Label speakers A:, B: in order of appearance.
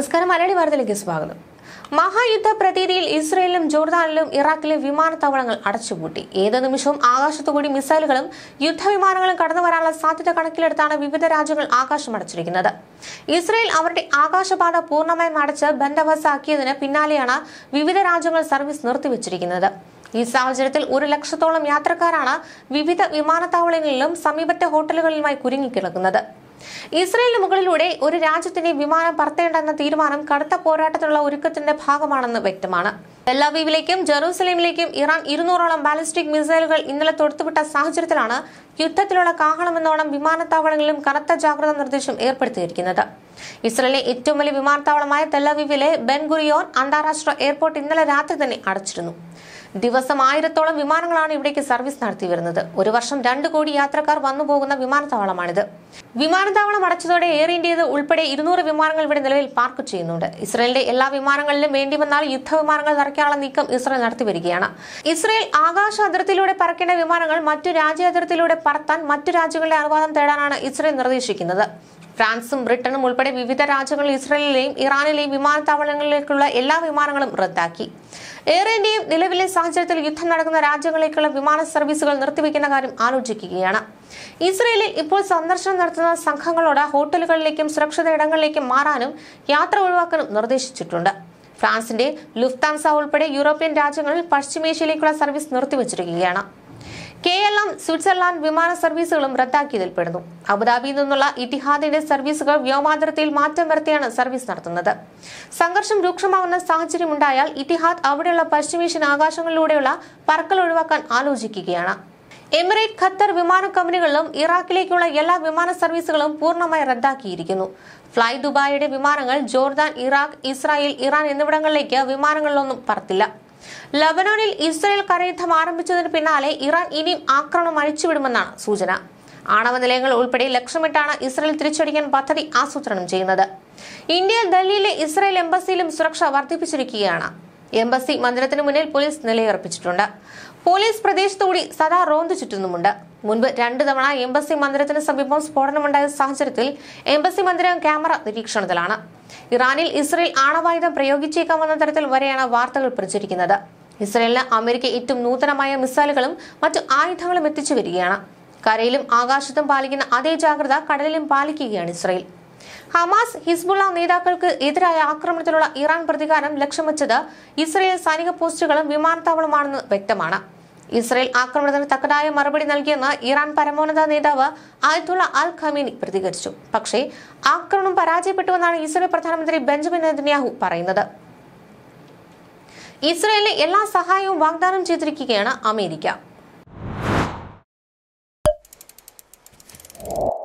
A: നമസ്കാരം മലയാളി വാർത്തയിലേക്ക് സ്വാഗതം മഹായുദ്ധ പ്രതീതിയിൽ ഇസ്രയേലിലും ജോർദാനിലും ഇറാഖിലെ വിമാനത്താവളങ്ങൾ അടച്ചുപൂട്ടി ഏത് നിമിഷവും ആകാശത്തുകൂടി മിസൈലുകളും യുദ്ധവിമാനങ്ങളും കടന്നു വരാനുള്ള സാധ്യത കണക്കിലെടുത്താണ് വിവിധ രാജ്യങ്ങൾ ആകാശം അടച്ചിരിക്കുന്നത് ഇസ്രയേൽ അവരുടെ ആകാശപാത പൂർണ്ണമായും അടച്ച് ബന്ദോബസ്താക്കിയതിന് പിന്നാലെയാണ് വിവിധ രാജ്യങ്ങൾ സർവീസ് നിർത്തിവച്ചിരിക്കുന്നത് ഈ സാഹചര്യത്തിൽ ഒരു ലക്ഷത്തോളം യാത്രക്കാരാണ് വിവിധ വിമാനത്താവളങ്ങളിലും സമീപത്തെ ഹോട്ടലുകളിലുമായി കുരുങ്ങിക്കിടക്കുന്നത് ഇസ്രയേലിന് മുകളിലൂടെ ഒരു രാജ്യത്തിന്റെ വിമാനം പറത്തേണ്ടെന്ന തീരുമാനം കടുത്ത പോരാട്ടത്തിനുള്ള ഒരുക്കത്തിന്റെ ഭാഗമാണെന്ന് വ്യക്തമാണ് തെല്ലവീവിലേക്കും ജെറൂസലേമിലേക്കും ഇറാൻ ഇരുന്നൂറോളം ബാലിസ്റ്റിക് മിസൈലുകൾ ഇന്നലെ തൊടുത്തുവിട്ട സാഹചര്യത്തിലാണ് യുദ്ധത്തിലുള്ള കാഹളമെന്നോണം വിമാനത്താവളങ്ങളിലും കനത്ത ജാഗ്രതാ നിർദ്ദേശം ഏർപ്പെടുത്തിയിരിക്കുന്നത് ഇസ്രയേലിലെ ഏറ്റവും വലിയ വിമാനത്താവളമായ തെല്ലവീവിലെ ബെൻഗുറിയോൻ അന്താരാഷ്ട്ര എയർപോർട്ട് ഇന്നലെ രാത്രി തന്നെ അടച്ചിരുന്നു ദിവസം ആയിരത്തോളം വിമാനങ്ങളാണ് ഇവിടേക്ക് സർവീസ് നടത്തി വരുന്നത് ഒരു വർഷം രണ്ട് കോടി യാത്രക്കാർ വന്നു പോകുന്ന വിമാനത്താവളമാണിത് വിമാനത്താവളം അടച്ചതോടെ എയർ ഇന്ത്യയത് ഉൾപ്പെടെ ഇരുന്നൂറ് വിമാനങ്ങൾ ഇവിടെ നിലവിൽ പാർക്ക് ചെയ്യുന്നുണ്ട് ഇസ്രയേലിന്റെ എല്ലാ വിമാനങ്ങളിലും വേണ്ടി വന്നാൽ യുദ്ധവിമാനങ്ങൾ നിറയ്ക്കാനുള്ള നീക്കം ഇസ്രയേൽ നടത്തി വരികയാണ് ഇസ്രയേൽ ആകാശ അതിർത്തിയിലൂടെ പറക്കേണ്ട വിമാനങ്ങൾ മറ്റു രാജ്യ അതിർത്തിയിലൂടെ പറത്താൻ മറ്റു രാജ്യങ്ങളുടെ അനുവാദം തേടാനാണ് ഇസ്രയേൽ നിർദ്ദേശിക്കുന്നത് ഫ്രാൻസും ബ്രിട്ടനും ഉൾപ്പെടെ വിവിധ രാജ്യങ്ങളിൽ ഇസ്രയേലിലെയും ഇറാനിലെയും വിമാനത്താവളങ്ങളിലേക്കുള്ള എല്ലാ വിമാനങ്ങളും റദ്ദാക്കി എയർ ഇന്ത്യയും നിലവിലെ സാഹചര്യത്തിൽ യുദ്ധം നടക്കുന്ന രാജ്യങ്ങളിലേക്കുള്ള വിമാന സർവീസുകൾ നിർത്തിവെക്കുന്ന കാര്യം ആലോചിക്കുകയാണ് ഇസ്രയേലിൽ ഇപ്പോൾ സന്ദർശനം നടത്തുന്ന സംഘങ്ങളോട് ഹോട്ടലുകളിലേക്കും സുരക്ഷിത ഇടങ്ങളിലേക്കും മാറാനും യാത്ര ഒഴിവാക്കാനും നിർദ്ദേശിച്ചിട്ടുണ്ട് ഫ്രാൻസിന്റെ ലുഫ്താൻസ ഉൾപ്പെടെ യൂറോപ്യൻ രാജ്യങ്ങളിൽ പശ്ചിമേഷ്യയിലേക്കുള്ള സർവീസ് നിർത്തിവച്ചിരിക്കുകയാണ് കെ എൽ എം സ്വിറ്റ്സർലാൻഡ് വിമാന സർവീസുകളും റദ്ദാക്കിയതിൽ പെടുന്നു അബുദാബിയിൽ നിന്നുള്ള ഇറ്റിഹാദിന്റെ സർവീസുകൾ വ്യോമാതിർത്തിയിൽ മാറ്റം വരുത്തിയാണ് സർവീസ് നടത്തുന്നത് സംഘർഷം രൂക്ഷമാവുന്ന സാഹചര്യമുണ്ടായാൽ ഇറ്റിഹാദ് അവിടെയുള്ള പശ്ചിമേഷ്യൻ ആകാശങ്ങളിലൂടെയുള്ള പറക്കൽ ഒഴിവാക്കാൻ ആലോചിക്കുകയാണ് എമിറേറ്റ് ഖത്തർ വിമാന കമ്പനികളിലും ഇറാഖിലേക്കുള്ള എല്ലാ വിമാന സർവീസുകളും പൂർണ്ണമായി റദ്ദാക്കിയിരിക്കുന്നു ഫ്ലൈ ദുബായിയുടെ വിമാനങ്ങൾ ജോർദാൻ ഇറാഖ് ഇസ്രായേൽ ഇറാൻ എന്നിവിടങ്ങളിലേക്ക് വിമാനങ്ങളിലൊന്നും പറത്തില്ല ലബനോനിൽ ഇസ്രയേൽ കരയുദ്ധം ആരംഭിച്ചതിന് പിന്നാലെ ഇറാൻ ഇനിയും ആക്രമണം അഴിച്ചുവിടുമെന്നാണ് സൂചന ആണവ നിലയങ്ങൾ ഉൾപ്പെടെ ലക്ഷ്യമിട്ടാണ് ഇസ്രയേൽ തിരിച്ചടിക്കാൻ പദ്ധതി ആസൂത്രണം ചെയ്യുന്നത് ഇന്ത്യയിൽ ഡൽഹിയിലെ ഇസ്രയേൽ എംബസിയിലും സുരക്ഷ വർദ്ധിപ്പിച്ചിരിക്കുകയാണ് എംബസി മന്ദിരത്തിന് മുന്നിൽ പോലീസ് നിലയുറപ്പിച്ചിട്ടുണ്ട് പോലീസ് പ്രദേശത്തുകൂടി സദാ റോന്തു ചുറ്റുന്നുമുണ്ട് മുൻപ് രണ്ടു തവണ എംബസി മന്ദിരത്തിന് സമീപം സ്ഫോടനമുണ്ടായ സാഹചര്യത്തിൽ എംബസി മന്ദിരം ക്യാമറ നിരീക്ഷണത്തിലാണ് ഇറാനിൽ ഇസ്രയേൽ ആണവായുധം പ്രയോഗിച്ചേക്കാമെന്ന തരത്തിൽ വരെയാണ് വാർത്തകൾ പ്രചരിക്കുന്നത് ഇസ്രയേലിന് അമേരിക്ക ഏറ്റവും നൂതനമായ മിസൈലുകളും മറ്റു ആയുധങ്ങളും എത്തിച്ചു വരികയാണ് കരയിലും ആകാശത്തും പാലിക്കുന്ന അതേ ജാഗ്രത കടലിലും പാലിക്കുകയാണ് ഇസ്രയേൽ ഹമാസ് ഹിസ്ബുള്ള നേതാക്കൾക്ക് എതിരായ ആക്രമണത്തിലുള്ള ഇറാൻ പ്രതികാരം ലക്ഷ്യം വെച്ചത് ഇസ്രയേൽ സൈനിക പോസ്റ്റുകളും വിമാനത്താവളമാണെന്ന് വ്യക്തമാണ് ഇസ്രയേൽ ആക്രമണത്തിന് തക്കതായ മറുപടി നൽകിയെന്ന് ഇറാൻ പരമോന്നത നേതാവ് ആയത്തുള്ള അൽ ഖമീനി പ്രതികരിച്ചു പക്ഷേ ആക്രമണം പരാജയപ്പെട്ടുവെന്നാണ് ഇസ്രയേൽ പ്രധാനമന്ത്രി ബെഞ്ചമിൻ നെതന്യാഹു പറയുന്നത് ഇസ്രയേലിന് എല്ലാ സഹായവും വാഗ്ദാനം ചെയ്തിരിക്കുകയാണ് അമേരിക്ക